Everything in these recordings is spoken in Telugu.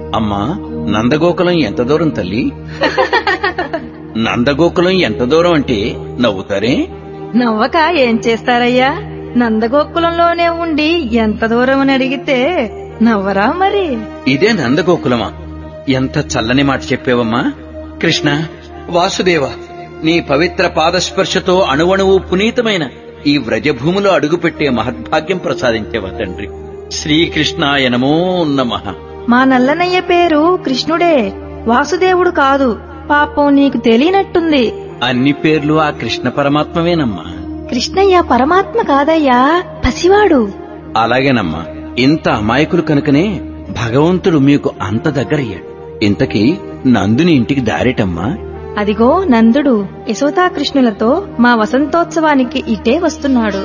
అమ్మా నందగోకులం ఎంత దూరం తల్లి నందగోకులం ఎంత దూరం అంటే నవ్వుతారే నవ్వక ఏం చేస్తారయ్యా నందగోకులంలోనే ఉండి ఎంత దూరం అని అడిగితే నవ్వరా మరి ఇదే నందగోకులమా ఎంత చల్లని మాట చెప్పేవమ్మా కృష్ణ వాసుదేవ నీ పవిత్ర పాదస్పర్శతో అణువణువు పునీతమైన ఈ వ్రజభూమిలో అడుగుపెట్టే మహద్భాగ్యం ప్రసాదించేవా తండ్రి శ్రీకృష్ణాయ నమో నమః మా నల్లనయ్య పేరు కృష్ణుడే వాసుదేవుడు కాదు పాపం నీకు తెలియనట్టుంది అన్ని పేర్లు ఆ కృష్ణ పరమాత్మవేనమ్మా కృష్ణయ్య పరమాత్మ కాదయ్యా పసివాడు అలాగేనమ్మా ఇంత అమాయకులు కనుకనే భగవంతుడు మీకు అంత దగ్గరయ్యాడు ఇంతకీ నందుని ఇంటికి దారేటమ్మా అదిగో నందుడు యశోదా కృష్ణులతో మా వసంతోత్సవానికి ఇటే వస్తున్నాడు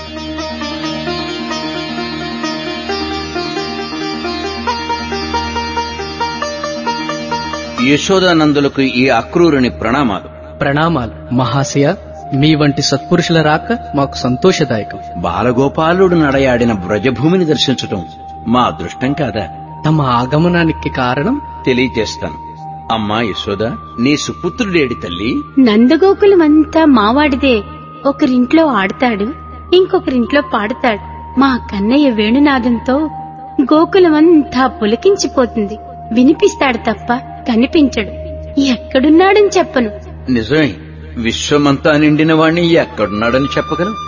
యశోదానందులకు ఈ అక్రూరుని ప్రణామాలు ప్రణామాలు మహాశయ మీ వంటి సత్పురుషుల రాక మాకు సంతోషదాయకం బాలగోపాలుడు నడయాడిన వ్రజభూమిని దర్శించటం మా అదృష్టం కాదా తమ ఆగమనానికి కారణం తెలియజేస్తాను అమ్మా యశోద నీ సుపుత్రుడేడి తల్లి నందగోకులమంతా మావాడిదే ఒకరింట్లో ఆడతాడు ఇంకొకరింట్లో పాడతాడు మా కన్నయ్య వేణునాదంతో గోకులమంతా పులకించిపోతుంది వినిపిస్తాడు తప్ప కనిపించడు ఎక్కడున్నాడని చెప్పను నిజమే విశ్వమంతా నిండిన వాణ్ణి ఎక్కడున్నాడని చెప్పగలవు